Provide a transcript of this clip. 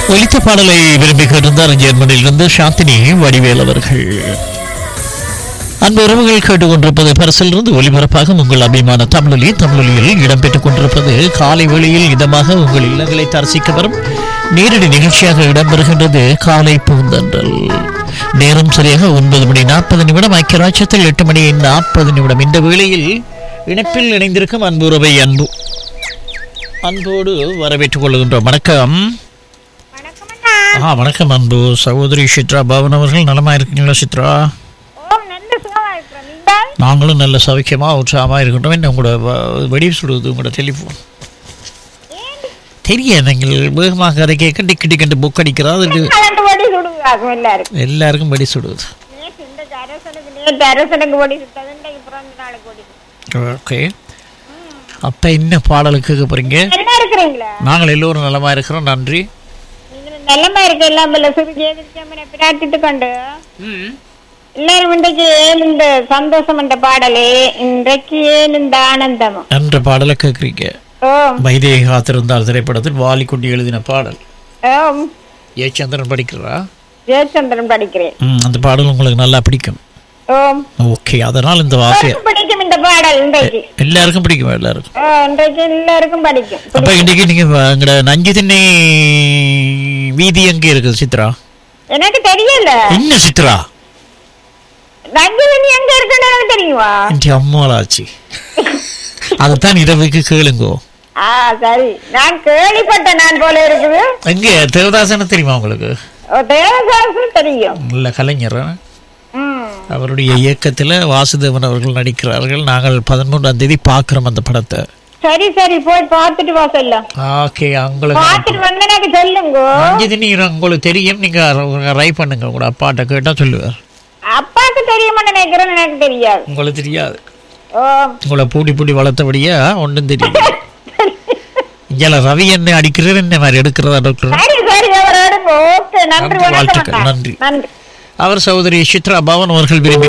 ஒலித்த பாடலை விரும்பி கேட்டிருந்தார் ஜெர்மனியிலிருந்து சாந்தினி வடிவேல் அவர்கள் அன்பு உறவுகள் கேட்டுக்கொண்டிருப்பது பரிசிலிருந்து ஒலிபரப்பாக உங்கள் அபிமான தமிழொலி தமிழொலியில் இடம்பெற்றுக் கொண்டிருப்பது காலை வேளையில் இதமாக உங்கள் இல்லங்களை தரிசிக்க வரும் நேரடி நிகழ்ச்சியாக இடம்பெறுகின்றது காலை பூந்தன்றல் நேரம் சரியாக ஒன்பது மணி நாற்பது நிமிடம் ஐக்கியராட்சத்தில் எட்டு மணி நாற்பது நிமிடம் இந்த வேளையில் இணைப்பில் இணைந்திருக்கும் அன்பு உறவை அன்பு அன்போடு வரவேற்றுக் கொள்கின்றோம் வணக்கம் வணக்கம் அண்ணா ஆ வணக்கம் அன்பு சகோதரி சித்ரா பவன் அவர்கள் நலமா இருக்கீங்களா சித்ரா ஓ நல்ல சுகமா இருக்கிறோம் நீங்கள் நாங்களும் நல்ல சௌக்கியமா உற்சாகமா இருக்கின்றோம் என்ன உங்களோட வ- வெடி சுடுவது உங்களோட டெலிஃபோன் தெரியும் நீங்கள் வேகமாக கதை கேட்க டிக்கு டிக்கெட்டு புக் அடிக்கிறா அது கலந்து ஓடி சுடுவாகும் எல்லாருக்கும் எல்லாருக்கும் வெடி சுடுவது நேற்று இந்த அரசனுக்கு நேற்று அரசனுக்கு ஓடி சுட்டது இன்றைக்கு பிறந்த நாளுக்கு ஓடி சுட்டது. ஓகே அப்போ என்ன பாடலுக்கு கேட்க போறீங்க நல்லா இருக்கிறீங்களா நாங்கள் எல்லோரும் நலமா இருக்கிறோம் நன்றி நீங்கள் நல்லமா இருக்க எல்லாம் இல்ல சுருக்கி எதிர்க்காம பிரார்த்திட்டு கொண்டு எல்லாரும் இன்றைக்கு ஏன் இந்த சந்தோஷம் என்ற பாடலே இன்றைக்கு ஏன் இந்த ஆனந்தமும் என்ற பாடலை கேட்குறீங்க ஓ வைதேகி காத்திருந்தால் திரைப்படத்தில் வாலிக்குண்டி எழுதின பாடல் ஓம் ஏ சந்திரன் படிக்கிறா ஜெயச்சந்திரன் படிக்கிறேன் ம், அந்த பாடல் உங்களுக்கு நல்லா பிடிக்கும் ஓம் ஓகே அதனால் இந்த வாசிய எல்லாருக்கும் பிடிக்கும் இந்த பாடல் இன்றைக்கு எல்லாருக்கும் பிடிக்கும் எல்லாருக்கும் ஓ, இன்றைக்கு எல்லாருக்கும் படிக்கும் அப்ப இன்னைக்கு நீங்க எங்கட நஞ்சு திண்ணை வீதி எங்க இருக்குது சித்ரா எனக்கு தெரியல என்ன சித்ரா நஞ்சவனி எங்க இருக்குன்னு எனக்கு தெரியுமா என் அம்மாளாச்சு அதுதான் இரவுக்கு கேளுங்கோ ஆ சரி நான் கேள்விப்பட்டேன் நான் போல இருக்குது எங்க தேவதாசன தெரியுமா உங்களுக்கு ஓ, தேவதாசும் தெரியும் நல்ல கலைஞர் ம் அவருடைய இயக்கத்துல வாசுதேவன் அவர்கள் நடிக்கிறார்கள் நாங்கள் பதிமூன்றாம் தேதி பார்க்கிறோம் அந்த படத்தை சரி சரி போய் பார்த்துட்டு வா செல்லம் ஓகே உங்களுக்கு பார்த்துட்டு வந்து எனக்கு சொல்லுங்க நஞ்சு திண்ணி உங்களுக்கு தெரியும் நீங்க ரை பண்ணுங்க உங்களோட அப்பாட்ட கேட்டா சொல்லுவார் அப்பாக்கு தெரியுமா நினைக்கிறேன் எனக்கு தெரியாது உங்களுக்கு தெரியாது ஓ உங்களை பூடி பூடி வளர்த்தபடியா ஒன்றும் தெரியும் இங்கே ரவி என்ன அடிக்கிறார் என்ன மாதிரி எடுக்கிறதா டாக்டர் சரி சரி அவர் எடுங்க ஓகே நன்றி நன்றி, வணக்கம் வாழ்த்துக்கள், அண்ணா. நன்றி. நன்றி அவர் சகோதரி சித்ரா பவன் அவர்கள் விரும்பி